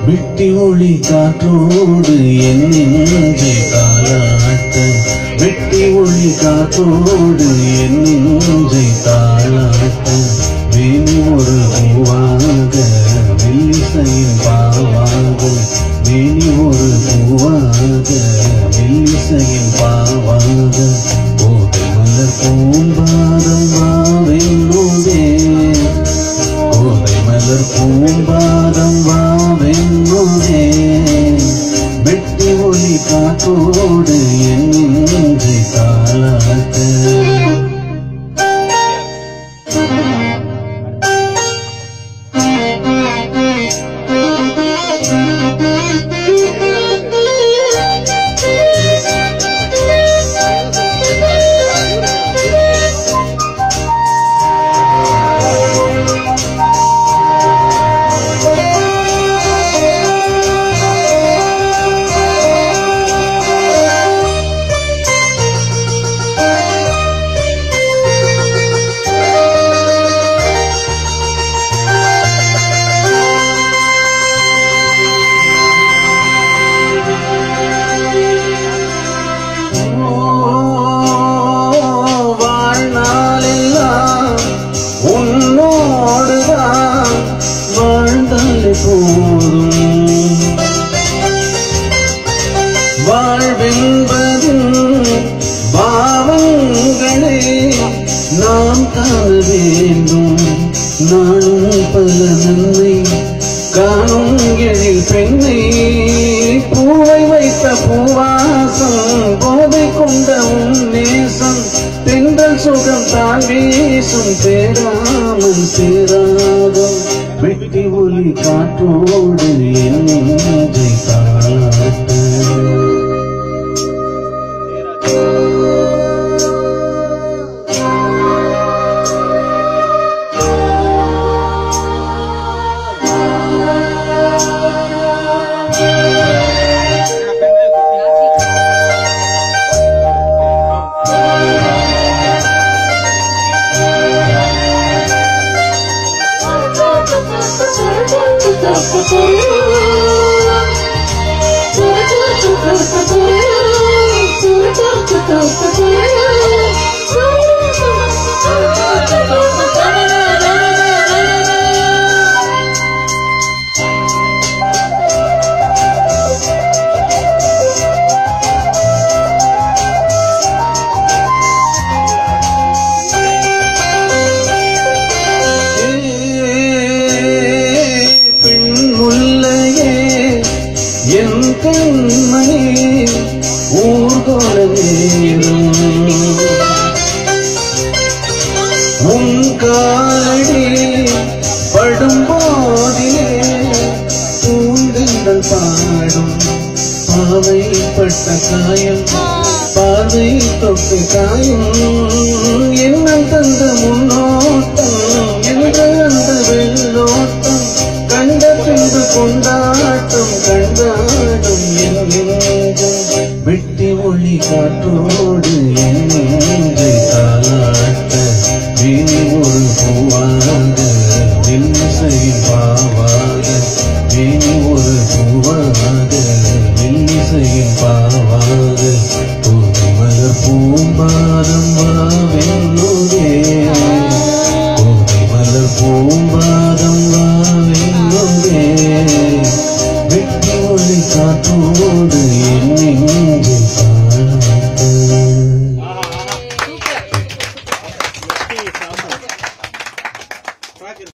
வெட்டி ஒளி காற்றோடு என் நெஞ்சை தாளாட்ட வெட்டி ஒளி காற்றோடு என் நெஞ்சை தாளாட்ட வேணி ஒரு பூவாக வெள்ளிசையின் பாவாக வேணி ஒரு பூவாக வெள்ளிசையின் பாவாக போதை மலர் பூம்பாதம் வாவென்னோதே கோதை மலர் பூம்பாதம் வாவென்னோதே வெட்டி ஒளி காற்றோடு என் நெஞ்சை தாளாட்ட வாழ்நாளெல்லாம் உன்னோடுதான் வாழ்ந்தாலே போதும் வாழ்வென்பதும் பாவங்களே நாம் காண வேண்டும் நாளும் பல நன்மை காணும் எழில் பெண்ணை பூவை வைத்த பூவாசம் போதை கொண்ட உன் நேசம் தென்றல் சுகம் தான் வீசும் சேராமல் சேராதும் வெட்டி ஒளி காற்றோடு என் நெஞ்சை தாளாட்ட பெண் முல்லையே என் கண்மணி ஊர்கோல நேரும் உன் காலடி படும் போதிலே பூந்தங்கள் பாடும் பாவைப்பட்ட காயம் பாதை தொட்டு காயம் எண்ணம் தந்த முன்னோட்டம் என்ற அந்த வெள்ளோட்டம் கண்ட பின்பு கொண்டாட்டம் கண்டாடும் என் நெஞ்சம் வெட்டி ஒளி காற்றோடு என் நெஞ்சை தாளாட்ட வீணி ஒரு பூவாக வெள்ளிசையின் பாவாக வீணி ஒரு பூவாக வெள்ளிசையின் பாவாக பூமி மலர் பூம்பாதம் வாவென்னோதே கோதை மலர் பூம்பாதம் வாவென்னோதே வெட்டி ஒளி காற்றோடு என் நெஞ்சை